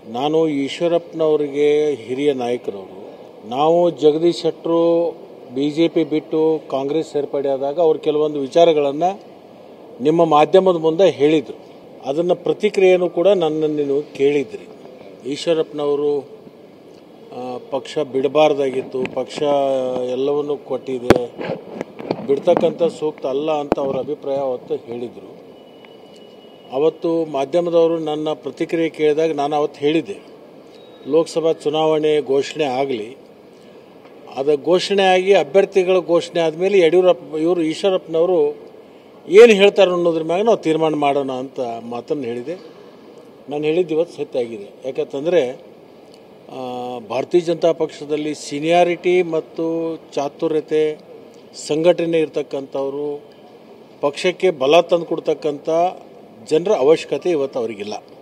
ನಾನು ಈಶ್ವರಪ್ಪನವರಿಗೆ ಹಿರಿಯ ನಾಯಕರವರು ನಾವು Jagadish Shettar B J P ಬಿಟ್ಟು ಕಾಂಗ್ರೆಸ್ ಸೇರ್ಪಡೆ ಆದಾಗ ಅವ್ರು ಕೆಲವೊಂದು ವಿಚಾರಗಳನ್ನು ನಿಮ್ಮ ಮಾಧ್ಯಮದ ಮುಂದೆ ಹೇಳಿದರು ಅದನ್ನು ಪ್ರತಿಕ್ರಿಯೆಯನ್ನು ಕೂಡ ನನ್ನನ್ನು ನೀವು ಕೇಳಿದ್ರಿ ಈಶ್ವರಪ್ಪನವರು ಆ, ಪಕ್ಷ ಬಿಡಬಾರ್ದಾಗಿತ್ತು ಪಕ್ಷ ಎಲ್ಲವನ್ನು ಕೊಟ್ಟಿದೆ ಬಿಡ್ತಕ್ಕಂಥ ಸೂಕ್ತ ಅಲ್ಲ ಅಂತ ಅವರ ಅಭಿಪ್ರಾಯ ಅವತ್ತು ಹೇಳಿದರು ಅವತ್ತು ಮಾಧ್ಯಮದವರು ನನ್ನ ಪ್ರತಿಕ್ರಿಯೆ ಕೇಳಿದಾಗ ನಾನು ಅವತ್ತು ಹೇಳಿದ್ದೆ ಲೋಕಸಭಾ ಚುನಾವಣೆ ಘೋಷಣೆ ಆಗಲಿ ಅದು ಘೋಷಣೆ ಆಗಿ ಅಭ್ಯರ್ಥಿಗಳ ಘೋಷಣೆ ಆದಮೇಲೆ ಯಡಿಯೂರಪ್ಪ ಇವರು ಈಶ್ವರಪ್ಪನವರು ಏನು ಹೇಳ್ತಾರೆ ಅನ್ನೋದ್ರ ಮ್ಯಾಗ ನಾವು ತೀರ್ಮಾನ ಮಾಡೋಣ ಅಂತ ಮಾತನ್ನು ಹೇಳಿದೆ ನಾನು ಹೇಳಿದ್ದು ಇವತ್ತು ಸತ್ಯ ಆಗಿದೆ ಯಾಕಂತಂದರೆ ಆ, ಭಾರತೀಯ ಜನತಾ ಪಕ್ಷದಲ್ಲಿ ಸೀನಿಯಾರಿಟಿ ಮತ್ತು ಚಾತುರ್ಯತೆ ಸಂಘಟನೆ ಇರ್ತಕ್ಕಂಥವ್ರು ಪಕ್ಷಕ್ಕೆ ಬಲ ತಂದು ಕೊಡ್ತಕ್ಕಂಥ ಜನರ ಅವಶ್ಯಕತೆ ಇವತ್ತು ಅವರಿಗಿಲ್ಲ